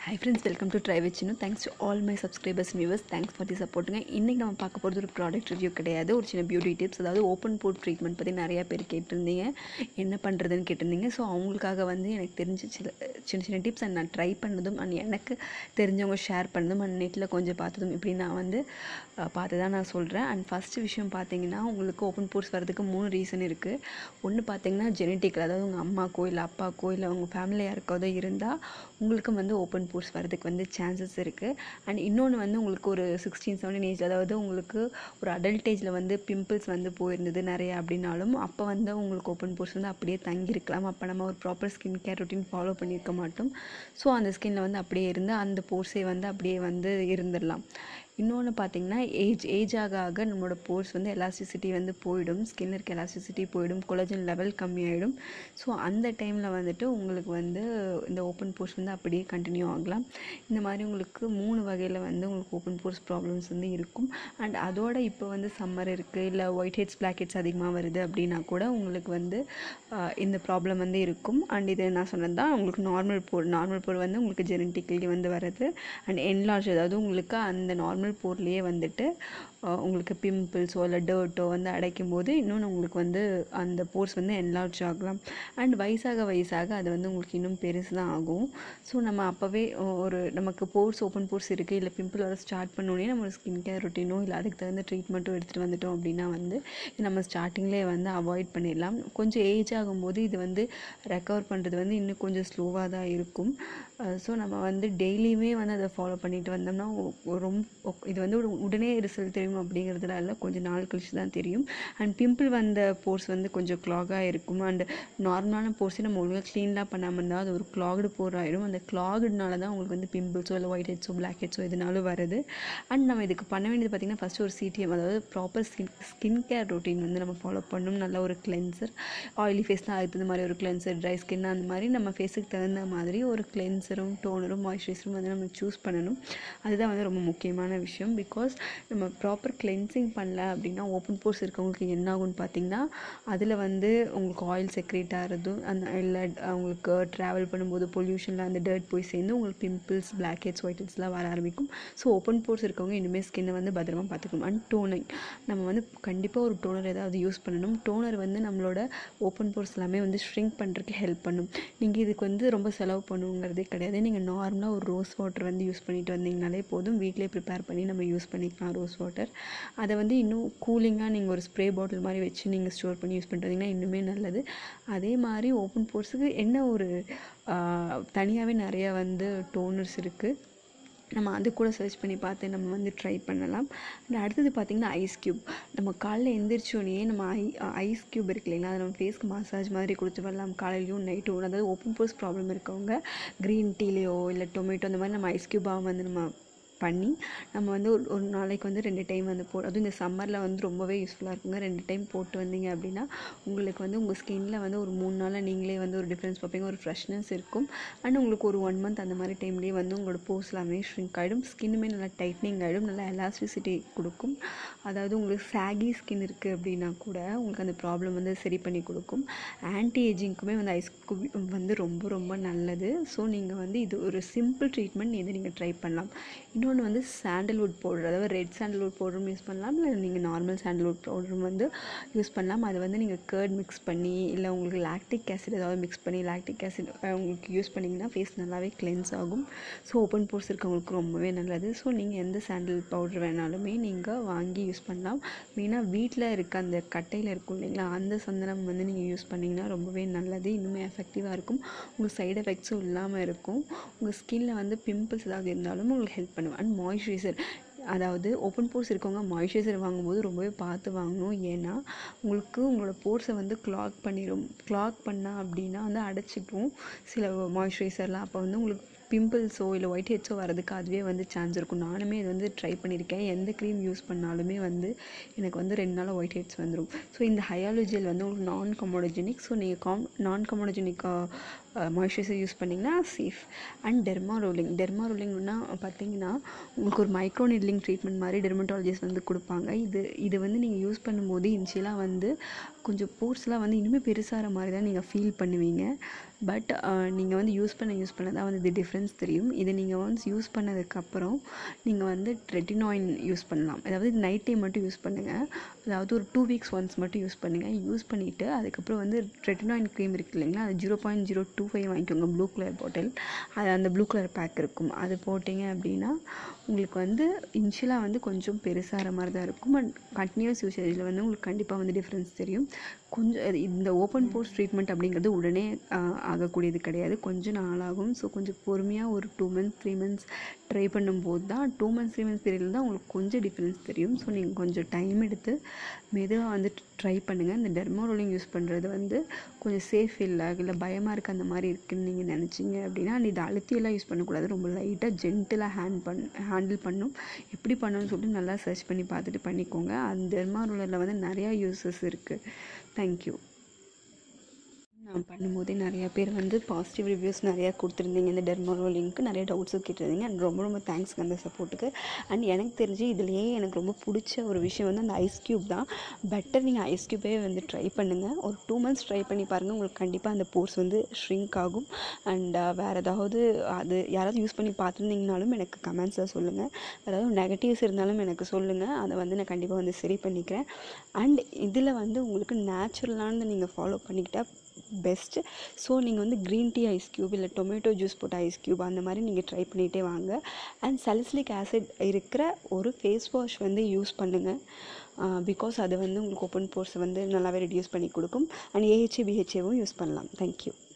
high friends welcome to ட்ரை வச்சினு thanks to all my subscribers viewers thanks for the சப்போர்ட்டுங்க இன்றைக்கி நம்ம பார்க்க போகிறது ஒரு ப்ராடக்ட் ரிவ்யூ கிடையாது ஒரு சின்ன பியூட்டி டிப்ஸ் அதாவது ஓப்பன் போட் ட்ரீட்மெண்ட் பற்றி நிறையா பேர் கேட்டிருந்தீங்க என்ன பண்ணுறதுன்னு கேட்டிருந்தீங்க ஸோ அவங்களுக்காக வந்து எனக்கு தெரிஞ்ச சில சின்ன சின்ன டிப்ஸ் அண்ட் நான் ட்ரை பண்ணதும் அண்ட் எனக்கு தெரிஞ்சவங்க ஷேர் பண்ணதும் அண்ட் நெட்டில் கொஞ்சம் பார்த்ததும் இப்படி நான் வந்து அஹ், பார்த்து தான் நான் சொல்கிறேன் அண்ட் ஃபஸ்ட்டு விஷயம் பார்த்தீங்கன்னா உங்களுக்கு ஓப்பன் போர்ஸ் வரதுக்கு மூணு ரீசன் இருக்குது ஒன்று பார்த்தீங்கன்னா ஜெனட்டிக்கல் அதாவது உங்கள் அம்மாக்கோ இல்லை அப்பாக்கோ இல்லை உங்கள் ஃபேமிலியில் யாருக்காவதோ இருந்தால் உங்களுக்கும் வந்து ஓப்பன் போர்ஸ் வரதுக்கு வந்து சான்சஸ் இருக்குது அண்ட் இன்னொன்று வந்து உங்களுக்கு ஒரு சிக்ஸ்டீன் செவன்டீன் ஏஜ் அதாவது உங்களுக்கு ஒரு அடல்ட் ஏஜில் வந்து பிம்பிள்ஸ் வந்து போயிருந்தது நிறைய அப்படின்னாலும் அப்போ வந்து உங்களுக்கு ஓப்பன் போர்ஸ் வந்து அப்படியே தங்கியிருக்கலாம் அப்போ நம்ம ஒரு proper skin care routine follow பண்ணியிருக்க மாட்டோம் ஸோ அந்த ஸ்கின்னில் வந்து அப்படியே இருந்து அந்த போர்ஸே வந்து அப்படியே வந்து இருந்துடலாம் இன்னொன்று பார்த்தீங்கன்னா ஏஜ் ஏஜ் ஆக ஆக நம்மளோட போர்ஸ் வந்து எலாஸ்டிசிட்டி வந்து போயிடும் ஸ்கின்ல இருக்க எலாஸ்டிசிட்டி போயிடும் கொலஜன் லெவல் கம்மியாயிடும் ஸோ அந்த டைமில் வந்துட்டு உங்களுக்கு வந்து இந்த ஓப்பன் போர்ஸ் வந்து அப்படியே கண்டினியூ ஆகலாம் இந்த மாதிரி உங்களுக்கு மூணு வகையில் வந்து உங்களுக்கு ஓப்பன் போர்ஸ் ப்ராப்ளம்ஸ் வந்து இருக்கும் அண்ட் அதோட இப்போ வந்து சம்மர் இருக்குது இல்லை ஒயிட் ஹெட்ஸ் பிளாக் ஹெட்ஸ் அதிகமாக வருது அப்படின்னா கூட உங்களுக்கு வந்து ஆஹ், இந்த ப்ராப்ளம் வந்து இருக்கும் அண்ட் இது நான் சொன்னது தான் உங்களுக்கு நார்மல் போர் நார்மல் போர் வந்து உங்களுக்கு ஜெனட்டிக்கலி வந்து வருது அண்ட் என்லார்ஜ் அதாவது உங்களுக்கு அந்த நார்மல் போர்லேயே வந்துட்டு ஆஹ், உங்களுக்கு பிம்பிள்ஸோ இல்லை டர்ட்டோ வந்து அடைக்கும் போது இன்னொன்று உங்களுக்கு வந்து அந்த போர்ஸ் வந்து என்லார்ஜ் ஆகலாம் அண்ட் வயசாக வயசாக அது வந்து உங்களுக்கு இன்னும் பெருசு தான் ஆகும் ஸோ நம்ம அப்போவே ஒரு நமக்கு போர்ஸ் ஓப்பன் போர்ஸ் இருக்குது இல்லை பிம்பிள் வர ஸ்டார்ட் பண்ணோடனே நம்ம ஒரு ஸ்கின் கேர் ரொட்டீனோ இல்லை அதுக்கு தகுந்த ட்ரீட்மெண்ட்டும் எடுத்துகிட்டு வந்துட்டோம் அப்படின்னா வந்து இது நம்ம ஸ்டார்டிங்லேயே வந்து அவாய்ட் பண்ணிடலாம் கொஞ்சம் ஏஜ் ஆகும்போது இது வந்து ரெக்கவர் பண்ணுறது வந்து இன்னும் கொஞ்சம் ஸ்லோவாக தான் இருக்கும் ஸோ நம்ம வந்து டெய்லியுமே வந்து அதை ஃபாலோ பண்ணிட்டு வந்தோம்னா ஒ- ஒ- ரொம்ப ஒ- இது வந்து ஒரு உடனே ரிசல்ட் தெரியும் அப்படிங்கிறதுல இல்லை கொஞ்சம் நாள் கழிச்சு தான் தெரியும் அண்ட் பிம்பிள் வந்த போர்ஸ் வந்து கொஞ்சம் க்ளாகாக இருக்கும் அண்ட் நார்மலான போர்ஸை நம்ம ஒழுங்காக க்ளீன்லாம் பண்ணாமல் இருந்தால் அது ஒரு க்ளாக்டு போர் ஆயிடும் அந்த க்ளாகுனால தான் உங்களுக்கு வந்து பிம்பிள்ஸோ இல்லை ஒயிட் ஹெட்ஸோ பிளாக் ஹெட்ஸோ இதனாலும் வருது அண்ட் நம்ம இதுக்கு பண்ண வேண்டியது பார்த்திங்கன்னா ஃபஸ்ட்டு ஒரு சிடிஎம் அதாவது proper skin skin care routine வந்து நம்ம ஃபாலோ பண்ணணும் நல்ல ஒரு கிளென்சர் ஆயிலி ஃபேஸ்னால் அதுக்கு தகுந்த மாதிரி ஒரு கிளென்சர் ட்ரை ஸ்கின் அந்த மாதிரி நம்ம ஃபேஸுக்கு தகுந்த மாதிரி ஒரு கிளென்சரும் டோனரும் மாய்ஸ்சரைசரும் வந்து நம்ம சூஸ் பண்ணணும் அதுதான் வந்து ரொம்ப முக்கியமான விஷயம் பிகாஸ் நம்ம ப்ராப்பர் கிளென்சிங் பண்ணல அப்படின்னா ஓப்பன் போர்ஸ் இருக்கவங்களுக்கு என்ன ஆகும்னு பார்த்தீங்கன்னா அதில் வந்து உங்களுக்கு ஆயில் செக்ரேட் ஆகிறதும் அந்த இல்லை அவங்களுக்கு ட்ராவல் பண்ணும்போது பொல்யூஷனில் அந்த டர்ட் போய் சேர்ந்து உங்களுக்கு பிம்பிள்ஸ் பிளாக் ஹெட்ஸ் ஒயிட் ஹெட்ஸ்லாம் வர ஆரம்பிக்கும் ஸோ ஓப்பன் போர்ஸ் இருக்கவங்க இனிமேல் ஸ்கின்னை வந்து பத்திரமா பார்த்துக்கணும் அண்ட் டோனிங் நம்ம வந்து கண்டிப்பாக ஒரு டோனர் ஏதாவது யூஸ் பண்ணணும் டோனர் வந்து நம்மளோட ஓப்பன் போர்ஸ் எல்லாமே வந்து ஷ்ரிங்க் பண்ணுறதுக்கு ஹெல்ப் பண்ணும் நீங்கள் இதுக்கு வந்து ரொம்ப செலவு பண்ணுங்கிறதே கிடையாது நீங்கள் நார்மலாக ஒரு ரோஸ் வாட்டர் வந்து யூஸ் பண்ணிட்டு வந்தீங்கனாலே போதும் வீட்டிலே ப்ரிப்பேர் பண்ணி நம்ம யூஸ் பண்ணிக்கலாம் ரோஸ் வாட்டர் அதை வந்து இன்னும் கூலிங்காக நீங்கள் ஒரு ஸ்ப்ரே பாட்டில் மாதிரி வச்சு நீங்கள் ஸ்டோர் பண்ணி யூஸ் பண்ணிட்டு வந்தீங்கன்னா இன்னுமே நல்லது அதே மாதிரி ஓப்பன் போர்ஸுக்கு என்ன ஒரு தனியாகவே நிறையா வந்து டோனர்ஸ் இருக்குது நம்ம அது கூட சர்ச் பண்ணி பார்த்து நம்ம வந்து ட்ரை பண்ணலாம் அண்ட் அடுத்தது பார்த்திங்கன்னா ஐஸ் க்யூப் நம்ம காலைல எந்திரிச்சோடனே நம்ம ஐ ஐஸ் க்யூப் இருக்கு இல்லைங்களா அதை நம்ம ஃபேஸ்க்கு மசாஜ் மாதிரி கொடுத்து வரலாம் காலையிலையும் நைட்டும் அதாவது ஓப்பன் போர்ஸ் ப்ராப்ளம் இருக்கவங்க க்ரீன் டீலையோ இல்லை டொமேட்டோ அந்த மாதிரி நம்ம ஐஸ் க்யூபாக வந்து நம்ம பண்ணி நம்ம வந்து ஒரு ஒரு நாளைக்கு வந்து ரெண்டு டைம் வந்து போ அதுவும் இந்த சம்மரில் வந்து ரொம்பவே யூஸ்ஃபுல்லாக இருக்குங்க ரெண்டு டைம் போட்டு வந்தீங்க அப்படின்னா உங்களுக்கு வந்து உங்கள் ஸ்கின்ல வந்து ஒரு மூணு நாளில் நீங்களே வந்து ஒரு டிஃப்ரென்ஸ் பார்ப்பீங்க ஒரு ஃப்ரெஷ்னஸ் இருக்கும் அண்ட் உங்களுக்கு ஒரு ஒன் மந்த் அந்த மாதிரி டைம்லேயே வந்து உங்களோட போர்ஸ் எல்லாமே ஷ்ரிங்க் ஆகிடும் ஸ்கின்னுமே நல்லா டைட்னிங் ஆகிடும் நல்லா எலாஸ்டிசிட்டி கொடுக்கும் அதாவது உங்களுக்கு சாகி ஸ்கின் இருக்குது அப்படின்னா கூட உங்களுக்கு அந்த ப்ராப்ளம் வந்து சரி பண்ணி கொடுக்கும் ஆன்டி ஏஜிங்க்குமே வந்து ஐஸ் வந்து ரொம்ப ரொம்ப நல்லது ஸோ நீங்கள் வந்து இது ஒரு சிம்பிள் ட்ரீட்மெண்ட் இதை நீங்கள் ட்ரை பண்ணலாம் இன்னொன்று வந்து சாண்டல்வுட் பவுடர் அதாவது ரெட் சாண்டல்வுட் பவுடரும் யூஸ் பண்ணலாம் இல்லை நீங்கள் நார்மல் சாண்டல்வுட் பவுடரும் வந்து யூஸ் பண்ணலாம் அது வந்து நீங்கள் கேர்ட் மிக்ஸ் பண்ணி இல்லை உங்களுக்கு லாக்டிக் ஆசிட் ஏதாவது மிக்ஸ் பண்ணி லாக்டிக் ஆசிட் உங்களுக்கு யூஸ் பண்ணிங்கன்னா ஃபேஸ் நல்லாவே கிளென்ஸ் ஆகும் ஸோ ஓப்பன் போர்ஸ் இருக்கவங்களுக்கு ரொம்பவே நல்லது ஸோ நீங்கள் எந்த சாண்டல் பவுடர் வேணாலுமே நீங்கள் வாங்கி யூஸ் பண்ணலாம் மெயினாக வீட்டில் இருக்க அந்த கட்டையில் இருக்கும் இல்லைங்களா அந்த சந்தனம் வந்து நீங்கள் யூஸ் பண்ணிங்கன்னா ரொம்பவே நல்லது இன்னுமே எஃபெக்டிவாக இருக்கும் உங்களுக்கு சைடு எஃபெக்ட்ஸும் இல்லாமல் இருக்கும் உங்கள் ஸ்கின்ல வந்து பிம்பிள்ஸ் ஏதாவது இருந்தாலும் உங்களுக்கு ஹெல்ப் பண்ணும் அண்ட் மாய்ஸ்சரைசர் அதாவது ஓப்பன் போர்ஸ் இருக்கவங்க மாய்ஸ்சரைசர் வாங்கும்போது ரொம்பவே பார்த்து வாங்கணும் ஏன்னா உங்களுக்கு உங்களோட போர்ஸை வந்து கிளாக் பண்ணிடும் கிளாக் பண்ணா அப்படின்னா வந்து அடைச்சிக்கும் சில மாய்ஸ்சரைசர்லாம் அப்போ வந்து உங்களுக்கு பிம்பிள்ஸோ இல்லை ஒயிட் ஹெட்ஸோ வரதுக்கு அதுவே வந்து சான்ஸ் இருக்கும் நானுமே இது வந்து ட்ரை பண்ணியிருக்கேன் எந்த க்ரீம் யூஸ் பண்ணாலுமே வந்து எனக்கு வந்து ரெண்டு நாளாக ஒயிட் ஹெட்ஸ் வந்துடும் ஸோ இந்த ஹயாலோஜியல் வந்து உங்களுக்கு நான் கமோடஜெனிக் ஸோ நீங்கள் காம் நான் கமோடஜெனிக் மாய்ஸ்சரைசர் யூஸ் பண்ணிங்கன்னா safe and derma rolling derma ரோலிங்னா பார்த்தீங்கன்னா உங்களுக்கு ஒரு மைக்ரோ நீட்லிங் ட்ரீட்மெண்ட் மாதிரி டெர்மட்டாலஜிஸ்ட் வந்து கொடுப்பாங்க இது இது வந்து நீங்கள் யூஸ் பண்ணும்போது இனிஷியலாக வந்து கொஞ்சம் போர்ஸ்லாம் வந்து இன்னுமே பெருசாகிற மாதிரி தான் நீங்கள் ஃபீல் பண்ணுவீங்க பட் நீங்கள் வந்து யூஸ் பண்ண யூஸ் பண்ண தான் வந்து இது டிஃப்ரென்ஸ் தெரியும் இதை நீங்கள் ஒன்ஸ் யூஸ் பண்ணதுக்கப்புறம் நீங்கள் வந்து ரெட்டினாயின் யூஸ் பண்ணலாம் அதாவது நைட் டைம் மட்டும் யூஸ் பண்ணுங்கள் அதாவது ஒரு டூ வீக்ஸ் ஒன்ஸ் மட்டும் யூஸ் பண்ணுங்கள் யூஸ் பண்ணிவிட்டு அதுக்கப்புறம் வந்து ரெட்டினாயின் க்ரீம் இருக்குது இல்லைங்களா அது zero point zero two five வாங்கிக்கோங்க ப்ளூ கலர் பாட்டில் அது அந்த ப்ளூ கலர் பேக் இருக்கும் அது போட்டிங்க அப்படின்னா உங்களுக்கு வந்து இனிஷியலாக வந்து கொஞ்சம் பெருசாகிற மாதிரி தான் இருக்கும் பட் கண்டினியூஸ் யூசேஜில் வந்து உங்களுக்கு கண்டிப்பாக வந்து டிஃப்ரென்ஸ் தெரியும் கொஞ்சம் இது- இந்த ஓப்பன் போர்ஸ் ட்ரீட்மெண்ட் அப்படிங்கிறது உடனே ஆஹ், ஆகக்கூடியது கிடையாது கொஞ்சம் நாளாகும் ஸோ கொஞ்சம் பொறுமையாக ஒரு two months three months try பண்ணும்போது தான் டூ மந்த்ஸ் த்ரீ மந்த்ஸ் பீரியடில் தான் உங்களுக்கு கொஞ்சம் டிஃப்ரென்ஸ் தெரியும் ஸோ நீங்கள் கொஞ்சம் டைம் எடுத்து மெதுவாக வந்து ட்ரை பண்ணுங்கள் இந்த டெர்மா ரோலிங் யூஸ் பண்ணுறது வந்து கொஞ்சம் சேஃப் இல்லை இல்லை பயமாக இருக்குது அந்த மாதிரி இருக்குன்னு நீங்கள் நினச்சிங்க அப்படின்னா நீ இதை அழுத்தியெல்லாம் யூஸ் பண்ணக்கூடாது ரொம்ப லைட்டாக ஜென்டிலாக ஹேண்ட் பண் ஹேண்டில் பண்ணும் எப்படி பண்ணணும்னு சொல்லிட்டு நல்லா சர்ச் பண்ணி பார்த்துட்டு பண்ணிக்கோங்க அந்த டெர்மா ரோலரில் வந்து நிறையா யூசஸ் இருக்குது தேங்க்யூ நான் பண்ணும்போதே நிறைய பேர் வந்து பாசிட்டிவ் ரிவ்யூஸ் நிறையா கொடுத்துருந்தீங்க இந்த டெர்மாலோ லிங்க்கு நிறைய டவுட்ஸும் கேட்டிருந்தீங்க அண்ட் ரொம்ப ரொம்ப தேங்க்ஸ்ங்க அந்த சப்போர்ட்டுக்கு அண்ட் எனக்கு தெரிஞ்சு இதுலேயே எனக்கு ரொம்ப பிடிச்ச ஒரு விஷயம் வந்து அந்த ஐஸ் க்யூப் தான் பெட்டர் நீங்கள் ஐஸ் க்யூபே வந்து ட்ரை பண்ணுங்கள் ஒரு டூ மந்த்ஸ் ட்ரை பண்ணி பாருங்கள் உங்களுக்கு கண்டிப்பாக அந்த போர்ஸ் வந்து ஷ்ரிங்க் ஆகும் அண்ட் வேறு ஏதாவது அது யாராவது யூஸ் பண்ணி பார்த்துருந்தீங்கனாலும் எனக்கு கமெண்ட்ஸில் சொல்லுங்கள் அதாவது நெகட்டிவ்ஸ் இருந்தாலும் எனக்கு சொல்லுங்கள் அதை வந்து நான் கண்டிப்பாக வந்து சரி பண்ணிக்கிறேன் அண்ட் இதில் வந்து உங்களுக்கு நேச்சுரலானது நீங்கள் ஃபாலோ பண்ணிக்கிட்டால் பெஸ்ட்டு ஸோ நீங்கள் வந்து க்ரீன் டீ ஐஸ் க்யூப் இல்லை டொமேட்டோ ஜூஸ் போட்ட ஐஸ் க்யூப் அந்த மாதிரி நீங்கள் ட்ரை பண்ணிகிட்டே வாங்க அண்ட் சலிசிலிக் ஆசிட் இருக்கிற ஒரு ஃபேஸ் வாஷ் வந்து யூஸ் பண்ணுங்கள் பிகாஸ் அது வந்து உங்களுக்கு ஓப்பன் போர்ஸை வந்து நல்லாவே ரெடியூஸ் பண்ணி கொடுக்கும் அண்ட் ஏஹெச்ஏ பிஹெச்ஏவும் யூஸ் பண்ணலாம் தேங்க்யூ